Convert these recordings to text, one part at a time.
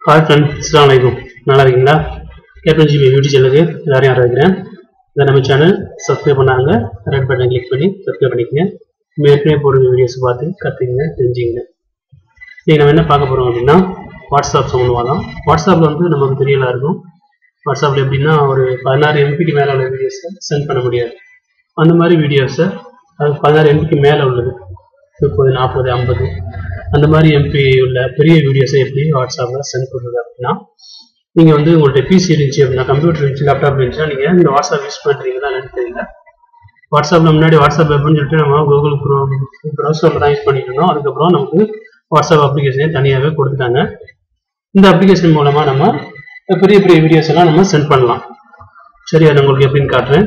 hi friends அஸ்லாம் வலைக்கும் நல்லா இருக்கீங்களா கேப்டன் ஜிபி யூடியூப் சேனலுக்கு எல்லாரையும் ஆரம்பிக்கிறேன் இதை நம்ம சேனல் சப்ஸ்கிரைப் பண்ணாங்க ரெட் பட்டன் கிளிக் பண்ணி சப்ஸ்கிரைப் பண்ணிக்கங்க ஏற்கனவே போடுற வீடியோஸ் பார்த்து கற்றுக்குங்க தெரிஞ்சுங்க இன்றைக்கி நம்ம என்ன பார்க்க போகிறோம் அப்படின்னா வாட்ஸ்அப் சம்மந்தமாக தான் வாட்ஸ்அப்பில் வந்து நமக்கு தெரியலாம் இருக்கும் வாட்ஸ்அப்பில் எப்படின்னா ஒரு பதினாறு எம்பிக்கு மேலே உள்ள வீடியோஸை சென்ட் பண்ண முடியாது அந்த மாதிரி வீடியோஸை அது பதினாறு எம்பிக்கு மேலே உள்ளது முப்பது நாற்பது ஐம்பது அந்த மாதிரி எம்பி உள்ள பெரிய வீடியோஸை எப்படி வாட்ஸ்அப்பில் சென்ட் பண்ணுறது அப்படின்னா நீங்கள் வந்து உங்கள்கிட்ட பிசி இருந்துச்சு அப்படின்னா கம்ப்யூட்டர் இருந்துச்சு லேப்டாப் இருந்துச்சுன்னா நீங்கள் இந்த வாட்ஸ்அப் யூஸ் பண்ணுறீங்களா என்னன்னு தெரியல வாட்ஸ்அப்பில் முன்னாடி வாட்ஸ்அப் வெப்னு சொல்லிட்டு நம்ம கூகுள் க்ரோம் ப்ரௌசரில் தான் யூஸ் பண்ணிட்டு இருந்தோம் அதுக்கப்புறம் நமக்கு வாட்ஸ்அப் அப்ளிகேஷனே தனியாகவே கொடுத்துட்டாங்க இந்த அப்ளிகேஷன் மூலமாக நம்ம பெரிய பெரிய வீடியோஸ் எல்லாம் நம்ம சென்ட் பண்ணலாம் சரி அது உங்களுக்கு எப்படின்னு காட்டுறேன்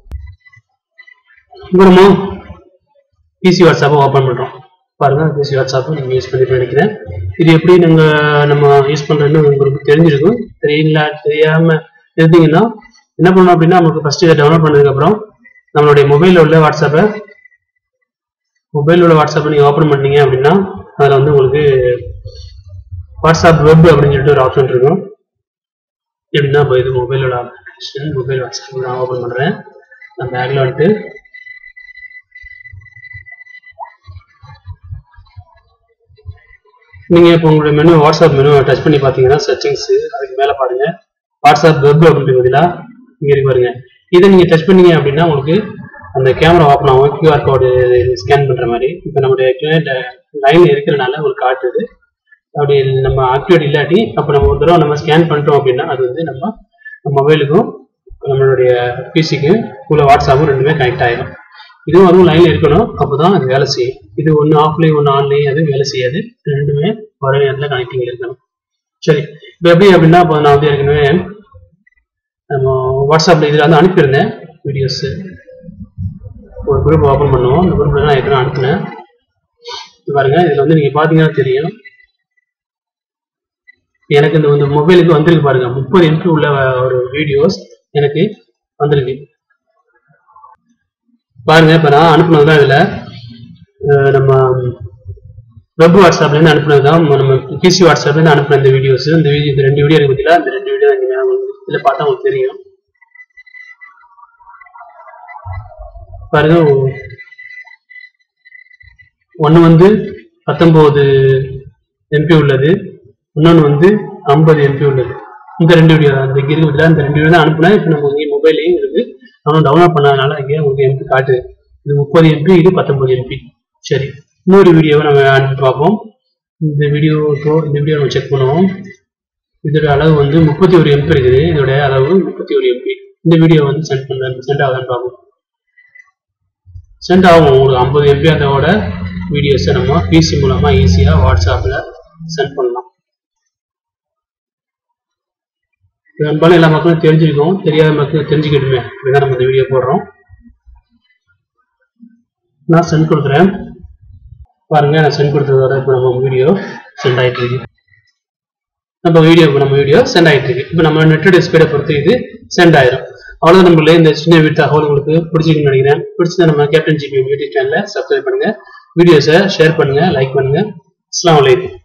இப்போ நம்ம பிசி வாட்ஸ்அப்பை ஓப்பன் பண்ணுறோம் பாருங்க பிசி வாட்ஸ்அப் நீங்கள் யூஸ் பண்ணி நினைக்கிறேன் இது எப்படி நாங்கள் நம்ம யூஸ் பண்ணுறதுன்னு உங்களுக்கு தெரிஞ்சிருக்கும் தெரியல தெரியாமல் இருந்தீங்கன்னா என்ன பண்ணணும் அப்படின்னா நமக்கு ஃபஸ்ட்டு இதை டவுன்லோட் பண்ணதுக்கப்புறம் நம்மளுடைய மொபைலில் உள்ள வாட்ஸ்அப்பை மொபைலில் உள்ள வாட்ஸ்அப்பை நீங்கள் ஓப்பன் பண்ணீங்க அப்படின்னா அதில் வந்து உங்களுக்கு வாட்ஸ்அப் வெப் அப்படின்னு சொல்லிட்டு ஒரு ஆப்ஷன் இருக்கும் எப்படின்னா இப்போ இது மொபைலோட ஆப்ஷன் மொபைல் வாட்ஸ்அப் நான் ஓப்பன் பண்ணுறேன் நான் பேக்கில் வந்துட்டு நீங்கள் இப்போ உங்களுடைய மெனு வாட்ஸ்அப் மெனு டச் பண்ணி பார்த்தீங்கன்னா செட்டிங்ஸ் அதுக்கு மேலே பாருங்க வாட்ஸ்அப் வெப் அப்படின்ற பதிலாக இங்கே இருக்கு பாருங்க இதை நீங்கள் டச் பண்ணீங்க அப்படின்னா உங்களுக்கு அந்த கேமரா ஓப்பன் ஆகும் கியூஆர் கோடு ஸ்கேன் பண்ணுற மாதிரி இப்போ நம்மளுடைய லைன் இருக்கிறனால உங்களுக்கு காட்டுது அப்படி நம்ம ஆக்டிவேட் இல்லாட்டி அப்போ நம்ம ஒரு தடவை நம்ம ஸ்கேன் பண்ணிட்டோம் அப்படின்னா அது வந்து நம்ம மொபைலுக்கும் நம்மளுடைய பிசிக்கு உள்ள வாட்ஸ்அப்பும் ரெண்டுமே கனெக்ட் ஆகிடும் இதுவும் அதுவும் லைன்ல இருக்கணும் அப்போதான் அது வேலை செய்யும் இது ஒன்று ஆஃப்லைன் ஒன்று ஆன்லைன் அது வேலை செய்யாது ரெண்டுமே ஒரே நேரத்தில் கனெக்டிங் இருக்கணும் சரி இப்போ எப்படி அப்படின்னா இப்போ நான் வந்து ஏற்கனவே நம்ம வாட்ஸ்அப்பில் இதில் வந்து அனுப்பியிருந்தேன் வீடியோஸு ஒரு குரூப் ஓப்பன் பண்ணுவோம் இந்த குரூப்பில் நான் ஏற்கனவே அனுப்பினேன் பாருங்க இதில் வந்து நீங்கள் பார்த்தீங்கன்னா தெரியும் எனக்கு இந்த வந்து மொபைலுக்கு வந்திருக்கு பாருங்க முப்பது எம்பி உள்ள ஒரு வீடியோஸ் எனக்கு வந்திருக்கு பாருங்க இப்போ நான் அனுப்புனது தான் இதில் நம்ம வெப் வாட்ஸ்அப்லேருந்து அனுப்புனது தான் நம்ம பிசி வாட்ஸ்அப்லேருந்து அனுப்புன இந்த வீடியோஸ் இந்த வீடியோ இந்த ரெண்டு வீடியோ இருக்கு பார்த்தீங்களா இந்த ரெண்டு வீடியோ இதில் பார்த்தா உங்களுக்கு தெரியும் பாருங்க ஒன்று வந்து பத்தொம்போது எம்பி உள்ளது இன்னொன்று வந்து ஐம்பது எம்பி உள்ளது இந்த ரெண்டு வீடியோ அந்த இருக்கு பார்த்தீங்களா இந்த ரெண்டு வீடியோ தான் அனுப்புனேன் இப்போ நம்ம இங்கே மொபைலையும் இருக்கு நானும் டவுன்லோட் பண்ணதுனால இங்கே உங்களுக்கு எம்பி காட்டுது இது முப்பது எம்பி இது பத்தொன்பது எம்பி சரி இன்னொரு வீடியோவை நம்ம அனுப்பி பார்ப்போம் இந்த வீடியோ இந்த வீடியோ நம்ம செக் பண்ணுவோம் இதோட அளவு வந்து முப்பத்தி ஒரு எம்பி இருக்குது இதோட அளவு முப்பத்தி ஒரு எம்பி இந்த வீடியோ வந்து சென்ட் பண்ண சென்ட் ஆகுதான்னு பார்ப்போம் சென்ட் ஆகும் உங்களுக்கு ஐம்பது எம்பி அதோட வீடியோஸை நம்ம பிசி மூலமாக ஈஸியாக வாட்ஸ்அப்பில் சென்ட் பண்ணலாம் பெரும்பாலும் எல்லா மக்களும் தெரிஞ்சிருக்கோம் தெரியாத மக்கள் தெரிஞ்சுக்கிட்டுமே அப்படிதான் நம்ம இந்த வீடியோ போடுறோம் நான் சென்ட் கொடுக்குறேன் பாருங்க நான் சென்ட் கொடுத்ததோட இப்போ நம்ம வீடியோ சென்ட் ஆகிட்டு இருக்கு நம்ம வீடியோ இப்போ நம்ம வீடியோ சென்ட் ஆகிட்டு இருக்கு இப்போ நம்ம நெட்டோட ஸ்பீடை பொறுத்து இது சென்ட் ஆயிரும் அவ்வளோ நம்மளே இந்த சின்ன வீட்டு தகவல் உங்களுக்கு பிடிச்சிருக்குன்னு நினைக்கிறேன் பிடிச்சதை நம்ம கேப்டன் ஜிபி யூடியூப் சேனலை சப்ஸ்கிரைப் பண்ணுங்க வீடியோஸை ஷேர் பண்ணுங்க லைக் பண்ணுங்க அஸ்லாம் வலைக்கும்